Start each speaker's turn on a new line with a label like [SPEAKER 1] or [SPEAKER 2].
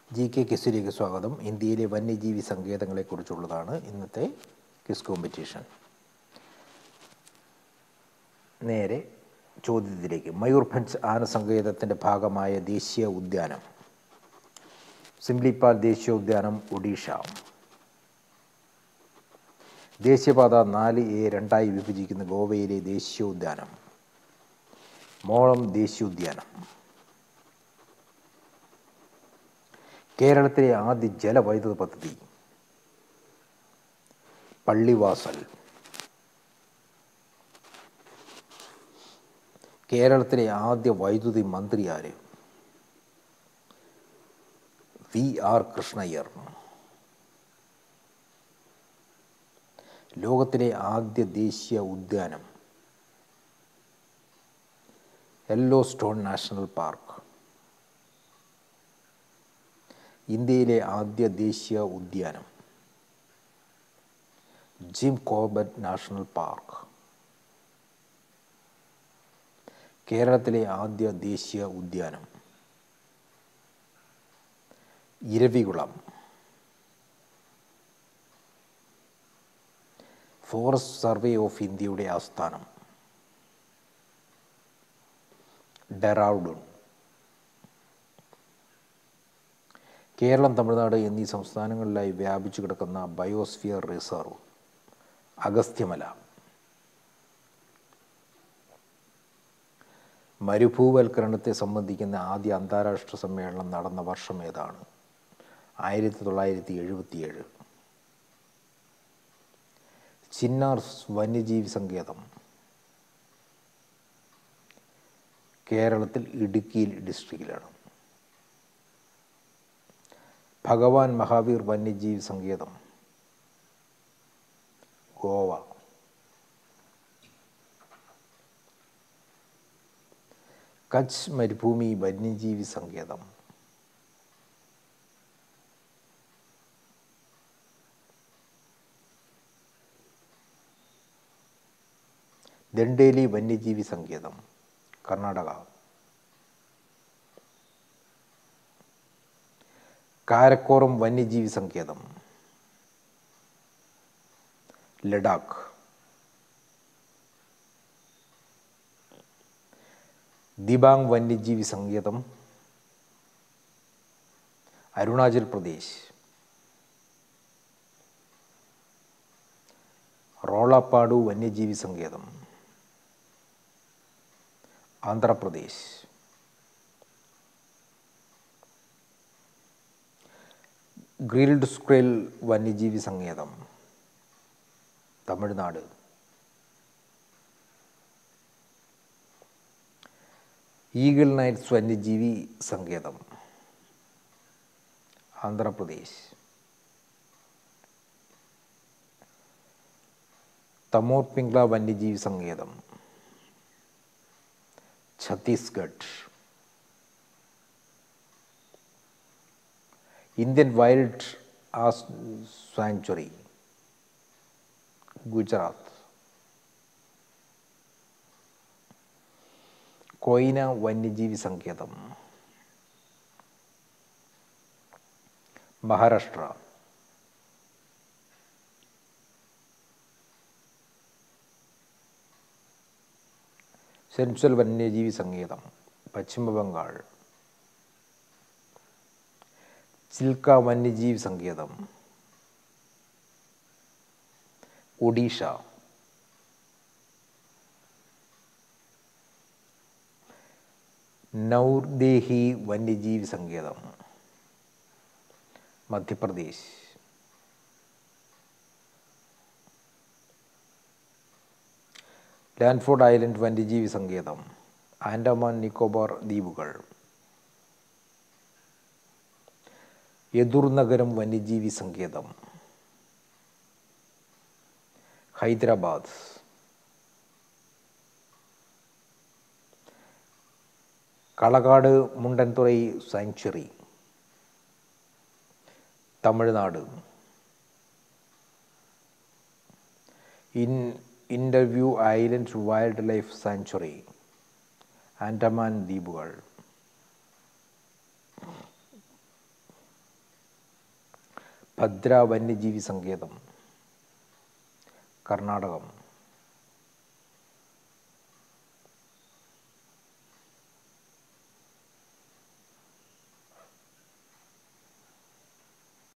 [SPEAKER 1] G K ക്വിസിലേക്ക് സ്വാഗതം ഇന്ത്യയിലെ വന്യജീവി സങ്കേതങ്ങളെക്കുറിച്ചുള്ളതാണ് ഇന്നത്തെ ക്വിസ് കോമ്പറ്റീഷൻ നേരെ ചോദ്യത്തിലേക്ക് മയൂർഭഞ്ച് ആന സങ്കേതത്തിൻ്റെ ഭാഗമായ ദേശീയ ഉദ്യാനം സിംലിപ്പാൽ ദേശീയോദ്യാനം ഒഡീഷ ദേശീയപാത നാല് എ രണ്ടായി വിഭജിക്കുന്ന ഗോവയിലെ ദേശീയോദ്യാനം മോളം ദേശീയോദ്യാനം കേരളത്തിലെ ആദ്യ ജലവൈദ്യുത പദ്ധതി പള്ളിവാസൽ കേരളത്തിലെ ആദ്യ വൈദ്യുതി മന്ത്രി ആര് വി ആർ കൃഷ്ണയ്യർ ലോകത്തിലെ ആദ്യ ദേശീയ ഉദ്യാനം യെല്ലോ സ്റ്റോൺ നാഷണൽ പാർക്ക് ഇന്ത്യയിലെ ആദ്യ ദേശീയ ഉദ്യാനം ജിം കോർബറ്റ് നാഷണൽ പാർക്ക് കേരളത്തിലെ ആദ്യ ദേശീയ ഉദ്യാനം ഇരവികുളം ഫോറസ്റ്റ് സർവേ ഓഫ് ഇന്ത്യയുടെ ആസ്ഥാനം ഡെറാവുഡുൺ കേരളം തമിഴ്നാട് എന്നീ സംസ്ഥാനങ്ങളിലായി വ്യാപിച്ചു കിടക്കുന്ന ബയോസ്ഫിയർ റിസർവ് അഗസ്ത്യമല മരുഭൂവൽക്കരണത്തെ സംബന്ധിക്കുന്ന ആദ്യ അന്താരാഷ്ട്ര സമ്മേളനം നടന്ന വർഷം ഏതാണ് ആയിരത്തി തൊള്ളായിരത്തി എഴുപത്തിയേഴ് ചിന്നാർ വന്യജീവി സങ്കേതം കേരളത്തിൽ ഇടുക്കിയിൽ ഡിസ്ട്രിക്റ്റിലാണ് ഭഗവാൻ മഹാവീർ വന്യജീവി സങ്കേതം ഗോവ കച്ച് മരുഭൂമി വന്യജീവി സങ്കേതം ദണ്ഡേലി വന്യജീവി സങ്കേതം കർണാടക കാരക്കോറം വന്യജീവി സങ്കേതം ലഡാക്ക് ദിബാങ് വന്യജീവി സങ്കേതം അരുണാചൽ പ്രദേശ് റോളപ്പാടു വന്യജീവി സങ്കേതം ആന്ധ്രാപ്രദേശ് ഗ്രിൽഡ് സ്ക്രെൽ വന്യജീവി സങ്കേതം തമിഴ്നാട് ഈഗിൾ നൈറ്റ്സ് വന്യജീവി സങ്കേതം ആന്ധ്രാപ്രദേശ് തമോർ പിംഗ്ല വന്യജീവി സങ്കേതം Chhattisgarh Indian wild ass sanctuary Gujarat Koyna വന്യജീവി സങ്കേതം മഹാരാഷ്ട്ര സെൻട്രൽ വന്യജീവി സങ്കേതം പശ്ചിമ ബംഗാൾ ചിൽക്ക വന്യജീവി സങ്കേതം ഒഡീഷ നൗർദേഹി വന്യജീവി സങ്കേതം മധ്യപ്രദേശ് ലാൻഫോർഡ് ഐലൻഡ് വന്യജീവി സങ്കേതം ആൻഡമാൻ നിക്കോബാർ ദ്വീപുകൾ എതിർനഗരം വന്യജീവി സങ്കേതം Hyderabad Kalakad Mundanthurai sanctuary Tamil Nadu in interview island wild life sanctuary Andaman ദ്വീപുകൾ ഭദ്ര വന്യജീവി സങ്കേതം കർണാടകം